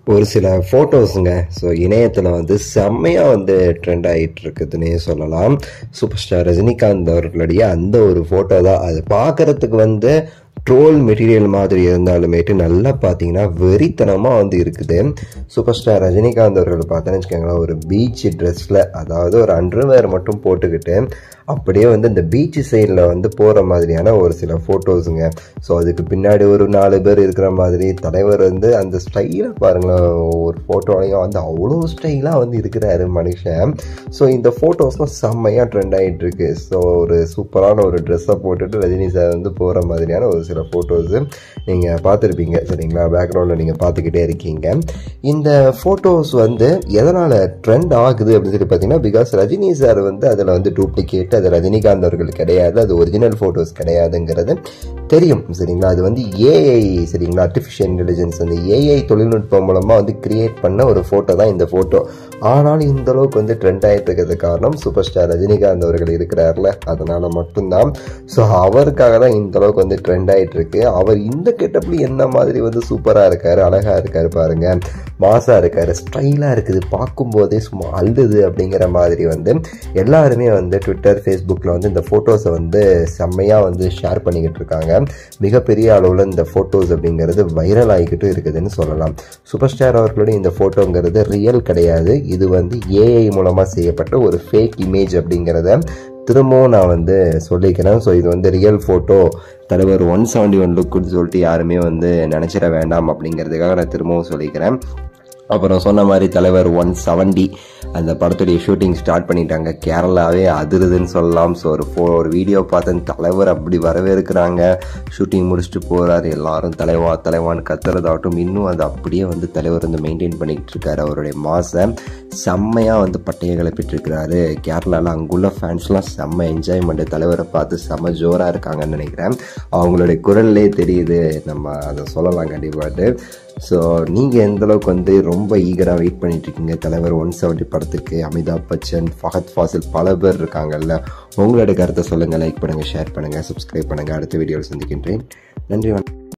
ஒரு சில ஃபோட்டோஸுங்க ஸோ இணையத்தில் வந்து செம்மையாக வந்து ட்ரெண்ட் ஆகிட்டு இருக்குதுன்னே சொல்லலாம் சூப்பர் ஸ்டார் ரஜினிகாந்த் அவர்களுடைய அந்த ஒரு ஃபோட்டோ தான் அது பார்க்குறதுக்கு வந்து ட்ரோல் மெட்டீரியல் மாதிரி இருந்தாலுமேட்டு நல்லா பார்த்தீங்கன்னா வெறித்தனமாக வந்து இருக்குது சூப்பர் ஸ்டார் ரஜினிகாந்த் அவர்கள் பார்த்தோன்னு வச்சுக்கோங்களேன் ஒரு பீச் ட்ரெஸ்ஸில் அதாவது ஒரு அண்டர்வேர் மட்டும் போட்டுக்கிட்டு அப்படியே வந்து இந்த பீச் சைடில் வந்து போகிற மாதிரியான ஒரு சில ஃபோட்டோஸுங்க ஸோ அதுக்கு பின்னாடி ஒரு நாலு பேர் இருக்கிற மாதிரி தலைவர் வந்து அந்த ஸ்டைலை பாருங்களேன் ஒரு ஃபோட்டோலையும் வந்து அவ்வளோ ஸ்டைலாக வந்து இருக்கிறாரு மனுஷன் ஸோ இந்த ஃபோட்டோஸ்லாம் செம்மையாக ட்ரெண்ட் ஆகிட்டு இருக்கு ஸோ ஒரு சூப்பரான ஒரு ட்ரெஸ்ஸை போட்டுட்டு ரஜினி சார் வந்து போகிற மாதிரியான ஒரு சில ஃபோட்டோஸு நீங்கள் பார்த்துருப்பீங்க சரிங்களா பேக்ரவுண்டில் நீங்கள் பார்த்துக்கிட்டே இருக்கீங்க இந்த ஃபோட்டோஸ் வந்து எதனால் ட்ரெண்ட் ஆகுது அப்படின்னு சொல்லி பார்த்தீங்கன்னா பிகாஸ் ரஜினி சார் வந்து அதில் வந்து டூப்ளிகேட் அது ரஜினிகாந்த் அவர்கள் கிடையாது அது ஒரிஜினல் ஃபோட்டோஸ் கிடையாதுங்கிறது தெரியும் சரிங்களா அது வந்து ஏஐ சரிங்களா ஆர்டிஃபிஷியல் இன்டெலிஜென்ஸ் அந்த ஏஐ தொழில்நுட்பம் மூலமாக வந்து கிரியேட் பண்ண ஒரு ஃபோட்டோ தான் இந்த ஃபோட்டோ ஆனாலும் இந்த அளவுக்கு வந்து ட்ரெண்ட் ஆகிட்டு இருக்கிறது காரணம் சூப்பர் ஸ்டார் ரஜினிகாந்த் அவர்கள் இருக்கிறார்ல அதனால் மட்டும்தான் ஸோ அவருக்காக தான் இந்த அளவுக்கு வந்து ட்ரெண்ட் ஆகிட்டு இருக்கு அவர் இந்த கெட்டப்ல என்ன மாதிரி வந்து சூப்பராக இருக்காரு அழகாக இருக்காரு பாருங்க மாசா இருக்காரு ஸ்டைலாக இருக்குது பார்க்கும்போதே சும்மா அழுது அப்படிங்கிற மாதிரி வந்து எல்லாருமே வந்து ட்விட்டர் ஃபேஸ்புக்கில் வந்து இந்த ஃபோட்டோஸை வந்து செம்மையாக வந்து ஷேர் பண்ணிக்கிட்டு இருக்காங்க மிகப்பெரிய அளவில் இந்த ஃபோட்டோஸ் அப்படிங்கிறது வைரல் ஆகிக்கிட்டும் இருக்குதுன்னு சொல்லலாம் சூப்பர் ஸ்டார் அவர்களுடைய இந்த ஃபோட்டோங்கிறது ரியல் கிடையாது இது வந்து ஏஐ மூலமாக செய்யப்பட்ட ஒரு ஃபேக் இமேஜ் அப்படிங்கிறத திரும்பவும் நான் வந்து சொல்லிக்கிறேன் ஸோ இது வந்து ரியல் ஃபோட்டோ தலைவர் ஒன் செவன்டி ஒன் லுக்குன்னு சொல்லிட்டு யாருமே வந்து நினச்சிட வேண்டாம் அப்படிங்கிறதுக்காக நான் திரும்பவும் சொல்லிக்கிறேன் அப்புறம் சொன்ன மாதிரி தலைவர் ஒன் செவன்டி அந்த படத்துடைய ஷூட்டிங் ஸ்டார்ட் பண்ணிட்டாங்க கேரளாவே அதிருதுன்னு சொல்லலாம் ஸோ ஒரு ஃபோ ஒரு வீடியோ பார்த்தேன் தலைவர் அப்படி வரவேற்கிறாங்க ஷூட்டிங் முடிச்சுட்டு போகிறாரு எல்லாரும் தலைவா தலைவான்னு கத்துறதாகட்டும் இன்னும் அது அப்படியே வந்து தலைவர் வந்து மெயின்டைன் பண்ணிக்கிட்டு இருக்காரு அவருடைய மாசை செம்மையாக வந்து பட்டையை கிளப்பிட்டுருக்கிறாரு கேரளாவில் அங்குள்ள ஃபேன்ஸ்லாம் செம்ம என்ஜாய்மெண்ட் தலைவரை பார்த்து செம்ம ஜோராக இருக்காங்கன்னு நினைக்கிறேன் அவங்களுடைய குரல்லே தெரியுது நம்ம அதை சொல்லலாம் கண்டிப்பாட்டு ஸோ நீங்கள் எந்த அளவுக்கு வந்து ரொம்ப ஈகராக வெயிட் பண்ணிட்டு இருக்கீங்க தலைவர் ஒன் செவன்ட்டி படத்துக்கு அமிதாப் பச்சன் ஃபஹத் ஃபாசில் பல பேர் இருக்காங்கல்ல உங்களோட கருத்தை சொல்லுங்கள் லைக் பண்ணுங்கள் ஷேர் பண்ணுங்கள் சப்ஸ்கிரைப் பண்ணுங்கள் அடுத்த வீடியோவில் சந்திக்கின்றேன் நன்றி வணக்கம்